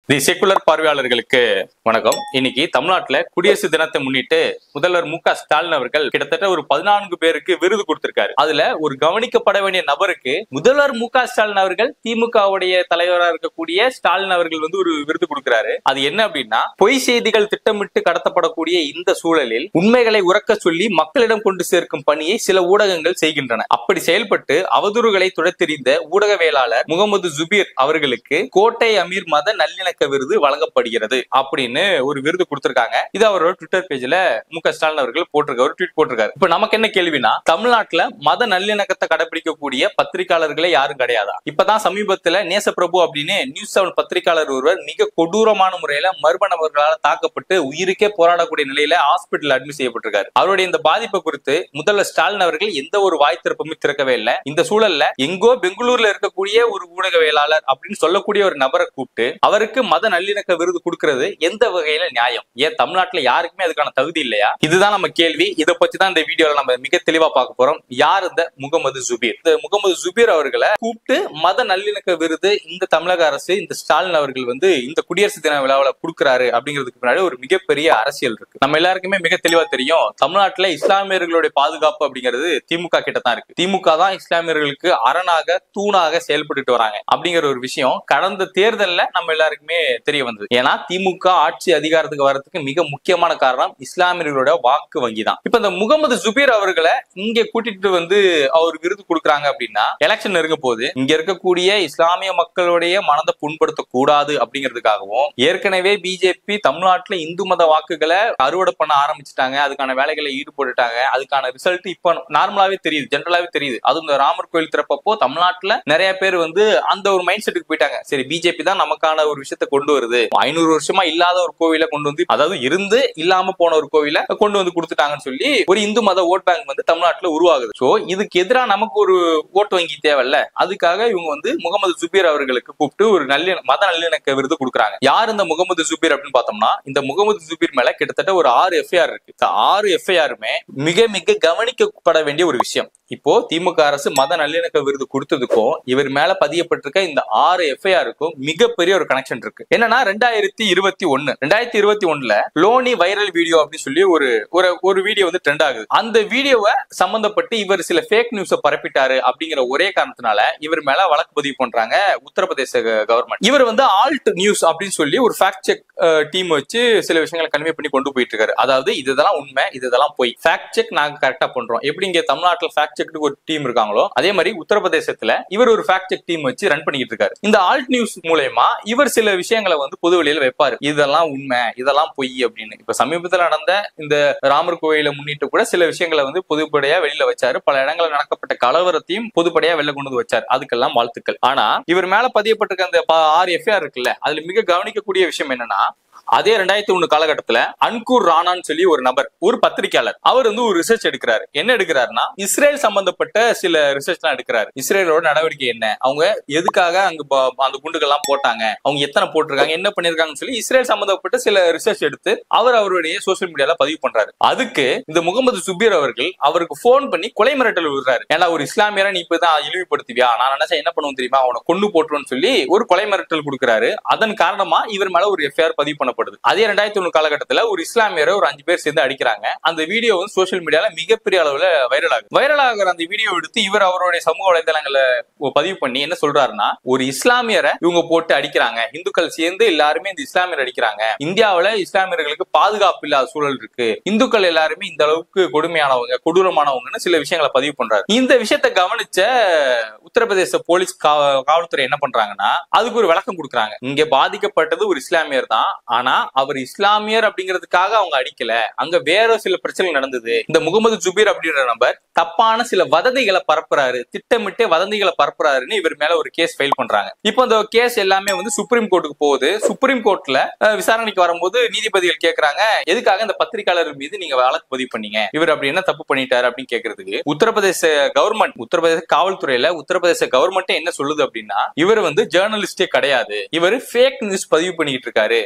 தி secular பார்வையாளர்களுக்கு வணக்கம் இன்னைக்கு தமிழ்நாட்டுல குடியரசு தினத்தை முன்னிட்டு முதல்வர் மு க ஸ்டாலின் அவர்கள் கிட்டத்தட்ட ஒரு பதினான்கு பேருக்கு விருது கொடுத்திருக்காரு அதுல ஒரு கவனிக்கப்பட வேண்டிய நபருக்கு முதல்வர் மு க ஸ்டாலின் அவர்கள் திமுகவுடைய தலைவராக இருக்கக்கூடிய ஸ்டாலின் அவர்கள் வந்து ஒரு விருது கொடுக்கிறாரு அது என்ன அப்படின்னா பொய் செய்திகள் திட்டமிட்டு கடத்தப்படக்கூடிய இந்த சூழலில் உண்மைகளை உறக்க சொல்லி மக்களிடம் கொண்டு சேர்க்கும் பணியை சில ஊடகங்கள் செய்கின்றன அப்படி செயல்பட்டு அவதூறுகளை துடைத்தெறிந்த ஊடகவியலாளர் முகமது ஜுபீர் அவர்களுக்கு கோட்டை அமீர் மத நல்லிணக்க விருது வழங்கப்படுகிறது அப்படின்னு ஒரு விருது கொடுத்திருக்காங்க இது அவரோட ட்விட்டர் பேஜ்ல மு க ஸ்டாலின் அவர்கள் போட்டிருக்க ஒரு ட்வீட் போட்டிருக்காரு இப்ப நமக்கு என்ன கேள்வினா தமிழ்நாட்டுல மத நல்லிணக்கத்தை கடைபிடிக்கக்கூடிய பத்திரிகையாளர்களே யாரும் கிடையாதா இப்பதான் சமீபத்துல நேசப்பிரபு அப்படின்னு நியூஸ் செவன் பத்திரிகையாளர் ஒருவர் மிக கொடூரமான முறையில மர்ம நபர்களால் தாக்கப்பட்டு உயிருக்கே போராடக்கூடிய நிலையில ஹாஸ்பிட்டல் அட்மிட் செய்யப்பட்டிருக்காரு அவருடைய இந்த பாதிப்பை குறித்து முதல்வர் ஸ்டாலின் அவர்கள் எந்த ஒரு வாய் திறப்புமே திறக்கவே இல்லை இந்த சூழல்ல எங்கோ பெங்களூர்ல இருக்கக்கூடிய ஒரு ஊடகவியலாளர் அப்படின்னு சொல்லக்கூடிய ஒரு நபரை கூப்பிட்டு அவருக்கு மத நல்லிணக்க விருது கொடுக்கிறது எந்த வகையில நியாயம் ஏன் தமிழ்நாட்டுல யாருக்குமே அதுக்கான தகுதி இல்லையா இதுதான் நம்ம கேள்வி இதை பத்தி தான் இந்த வீடியோல நம்ம மிக தெளிவா பார்க்க போறோம் யார் இந்த முகமது ஜுபீர் இந்த முகமது ஜுபீர் அவர்களை கூப்பிட்டு மத நல்லிணக்க விருது இந்த தமிழக அரசு இந்த ஸ்டாலின் அவர்கள் வந்து இந்த குடியரசு தின விழாவில் கொடுக்கிறாரு அப்படிங்கிறதுக்கு பின்னாடி ஒரு மிகப்பெரிய அரசியல் இருக்கு நம்ம எல்லாருக்குமே மிக தெளிவா தெரியும் தமிழ்நாட்டுல இஸ்லாமியர்களுடைய பாதுகாப்பு அப்படிங்கிறது திமுக கிட்ட தான் இருக்கு திமுக தான் இஸ்லாமியர்களுக்கு அரணாக தூணாக செயல்பட்டுட்டு வராங்க அப்படிங்கிற ஒரு விஷயம் கடந்த தேர்தல்ல நம்ம எல்லாருக்குமே தெரிய வந்தது ஏன்னா திமுக ஆட்சி அதிகாரத்துக்கு வர்றதுக்கு மிக முக்கியமான காரணம் இஸ்லாமியர்களோட வாக்கு வங்கி தான் இப்ப இந்த முகமது ஜுபீர் அவர்களை இங்க கூட்டிட்டு வந்து அவர் விருது கொடுக்குறாங்க அப்படின்னா எலெக்ஷன் நெருங்க போது இங்க இருக்கக்கூடிய இஸ்லாமிய மக்களுடைய மனதை புண்படுத்த கூடாது அப்படிங்கிறதுக்காகவும் ஏற்கனவே பிஜேபி தமிழ்நாட்டுல இந்து மத வாக்குகளை அறுவடை பண்ண ஆரம்பிச்சுட்டாங்க அதுக்கான வேலைகளை ஈடுபட்டுட்டாங்க அதுக்கான ரிசல்ட் இப்ப நார்மலாவே தெரியுது ஜென்ரலாவே தெரியுது அதுவும் இந்த ராமர் கோயில் திறப்பப்போ தமிழ்நாட்டுல நிறைய பேர் வந்து அந்த ஒரு மைண்ட் செட்டுக்கு போயிட்டாங்க சரி பிஜேபி தான் நமக்கான ஒரு விஷயத்த கொண்டு வருது ஐநூறு வருஷமா இல்லாத ஒரு கோவில கொண்டு வந்து அதாவது இருந்து இல்லாம போன ஒரு கோவில கொண்டு வந்து கொடுத்துட்டாங்கன்னு சொல்லி ஒரு இந்து மத ஓட் பேங்க் வந்து தமிழ்நாட்டுல உருவாகுது சோ இதுக்கு எதிரா நமக்கு ஒரு ஓட்டு வங்கி தேவையில்ல அதுக்காக இவங்க வந்து முகமது ஜுபீர் அவர்களுக்கு கூப்பிட்டு ஒரு நல்ல மத நல்லிணக்க விருது கொடுக்குறாங்க யார் இந்த முகமது ஜுபீர் அப்படின்னு பார்த்தோம்னா இந்த முகமது ஜுபீர் மேல கிட்டத்தட்ட ஒரு ஆறு எஃப்ஐஆர் இருக்கு இந்த ஆறு எஃப்ஐஆருமே மிக மிக கவனிக்கப்பட வேண்டிய ஒரு விஷயம் இப்போ திமுக அரசு மத நல்லிணக்க விருது கொடுத்ததுக்கும் இவர் மேல பதியப்பட்டிருக்க இந்த ஆறு எஃப்ஐஆருக்கும் மிகப்பெரிய ஒரு கனெக்ஷன் இருக்கு என்னன்னா ரெண்டாயிரத்தி இருபத்தி ஒன்னு ரெண்டாயிரத்தி இருபத்தி ஒண்ணுல லோனி வைரல் வீடியோ அப்படின்னு சொல்லி ஒரு ஒரு ஒரு வீடியோ வந்து ட்ரெண்ட் ஆகுது அந்த வீடியோவை சம்பந்தப்பட்டு இவர் சில ஃபேக் நியூஸ பரப்பிட்டாரு அப்படிங்கிற ஒரே காரணத்தினால இவர் மேல வழக்கு பதிவு பண்றாங்க உத்தரப்பிரதேச கவர்மெண்ட் இவர் வந்து ஆல்ட் நியூஸ் அப்படின்னு சொல்லி ஒரு ஃபேக்ட் செக் டீம் வச்சு சில விஷயங்களை கன்வே பண்ணி கொண்டு போயிட்டு இருக்காரு அதாவது இது இதெல்லாம் உண்மை இது இதெல்லாம் போய் ஃபேக்ட் செக் நாங்க கரெக்டா பண்றோம் எப்படி இங்க தமிழ்நாட்டுல ஃபேக்ட் செக் ஒரு டீம் இருக்காங்களோ அதே மாதிரி உத்தரப்பிரதேசத்துல இவர் ஒரு ஃபேக்ட் செக் டீம் வச்சு ரன் பண்ணிட்டு இருக்காரு இந்த ஆல்ட் நியூஸ் மூலயமா இவர் சில விஷயங்களை வந்து பொது வெளியில வைப்பாரு இதெல்லாம் உண்மை இதெல்லாம் பொய் அப்படின்னு இப்ப சமீபத்துல நடந்த இந்த ராமர் கோயிலை முன்னிட்டு கூட சில விஷயங்களை வந்து பொதுப்படையா வெளியில வச்சாரு பல இடங்களில் நடக்கப்பட்ட கலவரத்தையும் பொதுப்படையா வெளில கொண்டு வந்து வச்சார் அதுக்கெல்லாம் வாழ்த்துக்கள் ஆனா இவர் மேல பதியப்பட்டிருக்க அந்த ப- ஆறு எஃப்ஐஆர் இருக்குல்ல அதுல மிக கவனிக்கக்கூடிய விஷயம் என்னன்னா அதே ரெண்டாயிரத்தி ஒண்ணு காலகட்டத்துல அன்கூர் ராணான்னு சொல்லி ஒரு நபர் ஒரு பத்திரிக்கையாளர் அவர் வந்து ஒரு ரிசர்ச் எடுக்கிறாரு என்ன எடுக்கிறாருன்னா இஸ்ரேல் சம்பந்தப்பட்ட சில ரிசர்ச் எல்லாம் எடுக்கிறாரு இஸ்ரேலோட நடவடிக்கை என்ன அவங்க எதுக்காக அங்க ப- அந்த குண்டுகள் எல்லாம் போட்டாங்க அவங்க எத்தனை போட்டிருக்காங்க என்ன பண்ணிருக்காங்கன்னு சொல்லி இஸ்ரேல் சம்பந்தப்பட்ட சில ரிசர்ச் எடுத்து அவர் அவருடைய சோசியல் மீடியால பதிவு பண்றாரு அதுக்கு இந்த முகமது சுபீர் அவர்கள் அவருக்கு போன் பண்ணி கொலை மிரட்டல் விடுறாரு ஏன்னா ஒரு இஸ்லாமியரை நீ இப்பதான் இழிவுபடுத்துவியா நான் நினைச்சா என்ன பண்ணுவோம் தெரியுமா அவனை கொண்டு போட்டுருன்னு சொல்லி ஒரு கொலை மிரட்டல் கொடுக்கிறாரு அதன் காரணமா இவர் மேல ஒரு எஃப்ஐஆர் பதிவு பண்ணப்படுது அதே ரெண்டாயிரத்தி ஒண்ணு காலகட்டத்துல ஒரு இஸ்லாமியரை ஒரு அஞ்சு பேர் சேர்ந்து அடிக்கிறாங்க அந்த வீடியோ வந்து சோசியல் மீடியால மிகப்பெரிய அளவுல வைரல் ஆகுது வைரல் ஆகிற அந்த வீடியோ எடுத்து இவர் அவருடைய சமூக வலைதளங்களை பதிவு பண்ணி என்ன சொல்றாருன்னா ஒரு இஸ்லாமியரை இவங்க போட்டு அடிக்கிறாங்க இந்துக்கள் சேர்ந்து எல்லாருமே இந்த இஸ்லாமியர் அடிக்கிறாங்க இந்தியாவுல இஸ்லாமியர்களுக்கு பாதுகாப்பு இல்லாத சூழல் இருக்கு இந்துக்கள் எல்லாருமே இந்த அளவுக்கு கொடுமையானவங்க கொடூரமானவங்கன்னு சில விஷயங்களை பதிவு பண்றாரு இந்த விஷயத்தை கவனிச்ச உத்தரப்பிரதேச போலீஸ் கா- காவல்துறை என்ன பண்றாங்கன்னா அதுக்கு ஒரு விளக்கம் கொடுக்குறாங்க இங்க பாதிக்கப்பட்டது ஒரு இஸ்லாமியர் தான் ஆனா அவர் இஸ்லாமியர் அப்படிங்கிறதுக்காக அவங்க அடிக்கல அங்க வேற சில பிரச்சனை நடந்தது இந்த முகமது ஜுபீர் அப்படின்ற நபர் தப்பான சில வதந்திகளை பரப்புறாரு திட்டமிட்டே வதந்திகளை பரப்புறாருன்னு இவர் மேல ஒரு கேஸ் ஃபைல் பண்றாங்க இப்போ அந்த கேஸ் எல்லாமே வந்து சுப்ரீம் கோர்ட்டுக்கு போகுது சுப்ரீம் கோர்ட்ல அஹ், விசாரணைக்கு வரும்போது நீதிபதிகள் கேக்குறாங்க எதுக்காக இந்த பத்திரிகையாளர் மீது நீங்க வழக்கு பதிவு பண்ணீங்க இவர் அப்படி என்ன தப்பு பண்ணிட்டாரு அப்படின்னு கேக்குறதுக்கு உத்தரப்பிரதேச கவர்மெண்ட் உத்தரப்பிரதேச காவல்துறையில உத்தரப்பிரதேச கவர்மெண்ட் என்ன சொல்லுது அப்படின்னா இவர் வந்து ஜேர்னலிஸ்டே கிடையாது இவர் ஃபேக் நியூஸ் பதிவு பண்ணிட்டு இருக்காரு அவரே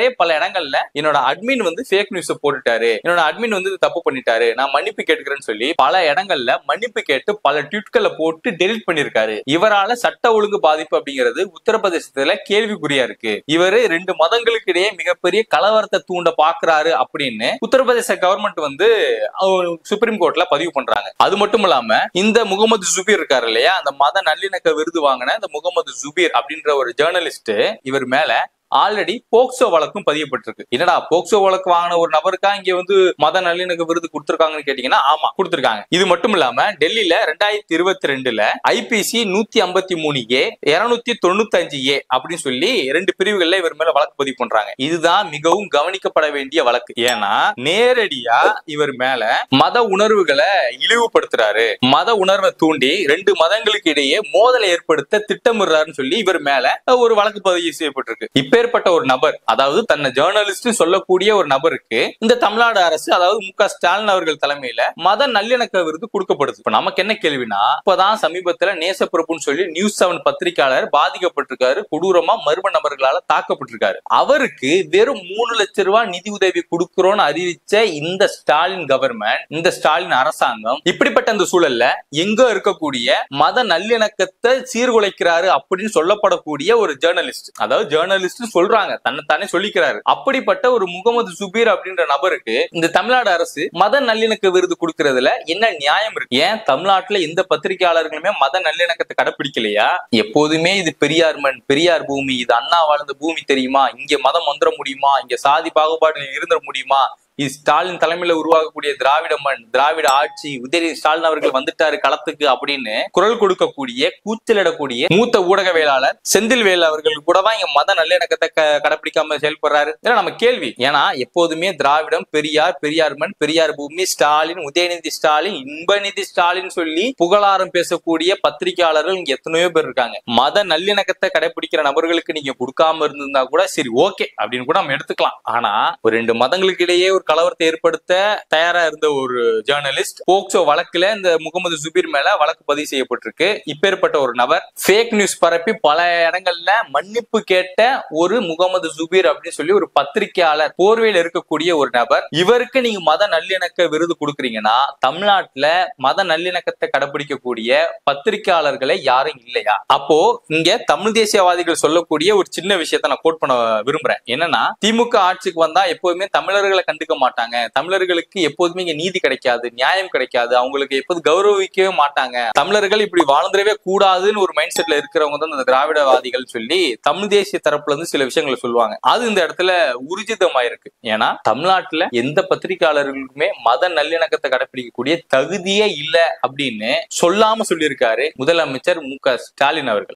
அவரே பல இடங்கள்ல என்னோட அட்மின் வந்து ஃபேக் நியூஸ் போட்டுட்டாரு என்னோட அட்மின் வந்து இது தப்பு பண்ணிட்டாரு நான் மன்னிப்பு கேட்டுக்கிறேன்னு சொல்லி பல இடங்கள்ல மன்னிப்பு கேட்டு பல ட்வீட்களை போட்டு டெலிட் பண்ணிருக்காரு இவரால சட்ட ஒழுங்கு பாதிப்பு அப்படிங்கிறது உத்தரப்பிரதேசத்துல கேள்விக்குறியா இருக்கு இவரு ரெண்டு மதங்களுக்கு இடையே மிகப்பெரிய கலவரத்தை தூண்ட பாக்குறாரு அப்படின்னு உத்தரப்பிரதேச கவர்மெண்ட் வந்து அவர் சுப்ரீம் கோர்ட்ல பதிவு பண்றாங்க அது மட்டும் இல்லாம இந்த முகமது ஜுபீர் இருக்காரு இல்லையா அந்த மத நல்லிணக்க விருது வாங்கின இந்த முகமது ஜுபீர் அப்படின்ற ஒரு ஜேர்னலிஸ்ட் இவர் மேல ஆல்ரெடி போக்சோ வழக்கும் பதியப்பட்டிருக்கு என்னடா போக்சோ வழக்கு வாங்கின ஒரு நபருக்கா இங்க வந்து மத நல்லிணக்க விருது கொடுத்திருக்காங்கன்னு கேட்டீங்கன்னா ஆமா கொடுத்திருக்காங்க இது மட்டும் இல்லாம டெல்லியில ரெண்டாயிரத்தி இருபத்தி ரெண்டுல ஐபிசி நூத்தி ஐம்பத்தி மூணு ஏ இருநூத்தி தொண்ணூத்தி அஞ்சு ஏ அப்படின்னு சொல்லி ரெண்டு பிரிவுகள்ல இவர் மேல வழக்கு பதிவு பண்றாங்க இதுதான் மிகவும் கவனிக்கப்பட வேண்டிய வழக்கு ஏன்னா நேரடியா இவர் மேல மத உணர்வுகளை இழிவுபடுத்துறாரு மத உணர்வை தூண்டி ரெண்டு மதங்களுக்கு இடையே மோதலை ஏற்படுத்த திட்டமிடுறாருன்னு சொல்லி இவர் மேல ஒரு வழக்கு பதிவு செய்யப்பட்டிருக்கு இப்பேற்பட்ட ஒரு நபர் அதாவது தன்னை ஜேர்னலிஸ்ட் சொல்லக்கூடிய ஒரு நபருக்கு இந்த தமிழ்நாடு அரசு அதாவது மு க ஸ்டாலின் அவர்கள் தலைமையில மத நல்லிணக்க விருது கொடுக்கப்படுது இப்ப நமக்கு என்ன கேள்வினா இப்பதான் சமீபத்துல நேசப்பிரபுன்னு சொல்லி நியூஸ் செவன் பத்திரிகையாளர் பாதிக்கப்பட்டிருக்காரு கொடூரமா மர்ம நபர்களால தாக்கப்பட்டிருக்காரு அவருக்கு வெறும் மூணு லட்சம் ரூபாய் நிதி உதவி கொடுக்கிறோம்னு அறிவிச்ச இந்த ஸ்டாலின் கவர்மெண்ட் இந்த ஸ்டாலின் அரசாங்கம் இப்படிப்பட்ட அந்த சூழல்ல எங்க இருக்கக்கூடிய மத நல்லிணக்கத்தை சீர்குலைக்கிறாரு அப்படின்னு சொல்லப்படக்கூடிய ஒரு ஜேர்னலிஸ்ட் அதாவது ஜேர்னலிஸ்ட் சொல்றாங்க தன்னை தானே சொல்லிக்கிறாரு அப்படிப்பட்ட ஒரு முகமது சுபீர் அப்படின்ற நபருக்கு இந்த தமிழ்நாடு அரசு மத நல்லிணக்க விருது கொடுக்கறதுல என்ன நியாயம் இருக்கு ஏன் தமிழ்நாட்டுல எந்த பத்திரிகையாளர்களுமே மத நல்லிணக்கத்தை கடைபிடிக்கலையா எப்போதுமே இது பெரியார் மண் பெரியார் பூமி இது அண்ணா வாழ்ந்த பூமி தெரியுமா இங்க மதம் வந்துட முடியுமா இங்க சாதி பாகுபாடு இருந்துட முடியுமா இது ஸ்டாலின் தலைமையில உருவாகக்கூடிய திராவிட மண் திராவிட ஆட்சி உதயநிதி ஸ்டாலின் அவர்கள் வந்துட்டாரு களத்துக்கு அப்படின்னு குரல் கொடுக்கக்கூடிய கூச்சலிடக்கூடிய மூத்த ஊடகவியலாளர் செந்தில்வேல் அவர்கள் கூட தான் இங்க மத நல்லிணக்கத்தை க- கடைபிடிக்காம செயல்படுறாரு இதெல்லாம் நம்ம கேள்வி ஏன்னா எப்போதுமே திராவிடம் பெரியார் பெரியார் மண் பெரியார் பூமி ஸ்டாலின் உதயநிதி ஸ்டாலின் இன்பநிதி ஸ்டாலின் சொல்லி புகழாரம் பேசக்கூடிய பத்திரிகையாளர்கள் இங்க எத்தனையோ பேர் இருக்காங்க மத நல்லிணக்கத்தை கடைபிடிக்கிற நபர்களுக்கு நீங்க கொடுக்காம இருந்திருந்தா கூட சரி ஓகே அப்படின்னு கூட நம்ம எடுத்துக்கலாம் ஆனா ஒரு ரெண்டு மதங்களுக்கு இடையே ஒரு கலவரத்தை ஏற்படுத்த தயாரா இருந்த ஒரு ஜேர்னலிஸ்ட் போக்சோ வழக்குல இந்த முகமது சுபீர் மேல வழக்கு பதிவு செய்யப்பட்டிருக்கு இப்பேற்பட்ட ஒரு நபர் ஃபேக் நியூஸ் பரப்பி பல இடங்கள்ல மன்னிப்பு கேட்ட ஒரு முகமது சுபீர் அப்படின்னு சொல்லி ஒரு பத்திரிகையாளர் போர்வையில் இருக்கக்கூடிய ஒரு நபர் இவருக்கு நீங்க மத நல்லிணக்க விருது கொடுக்குறீங்கன்னா தமிழ்நாட்டுல மத நல்லிணக்கத்தை கடைபிடிக்கக்கூடிய பத்திரிகையாளர்களே யாரும் இல்லையா அப்போ இங்க தமிழ் தேசியவாதிகள் சொல்லக்கூடிய ஒரு சின்ன விஷயத்த நான் கோட் பண்ண விரும்புறேன் என்னன்னா திமுக ஆட்சிக்கு வந்தா எப்போதுமே தமிழர்களை கண்டுக்க மாட்டாங்க தமிழர்களுக்கு எப்போதுமே இங்க நீதி கிடைக்காது நியாயம் கிடைக்காது அவங்களுக்கு எப்போது கௌரவிக்கவே மாட்டாங்க தமிழர்கள் இப்படி வாழ்ந்துடவே கூடாதுன்னு ஒரு மைண்ட் செட்ல இருக்கிறவங்க தான் இந்த திராவிடவாதிகள் சொல்லி தமிழ் தேசிய தரப்புல இருந்து சில விஷயங்களை சொல்லுவாங்க அது இந்த இடத்துல ஊர்ஜிதமாயிருக்கு ஏன்னா தமிழ்நாட்டுல எந்த பத்திரிகையாளர்களுக்குமே மத நல்லிணக்கத்தை கடைபிடிக்கக்கூடிய தகுதியே இல்ல அப்படின்னு சொல்லாம சொல்லியிருக்காரு முதலமைச்சர் மு க ஸ்டாலின் அவர்கள்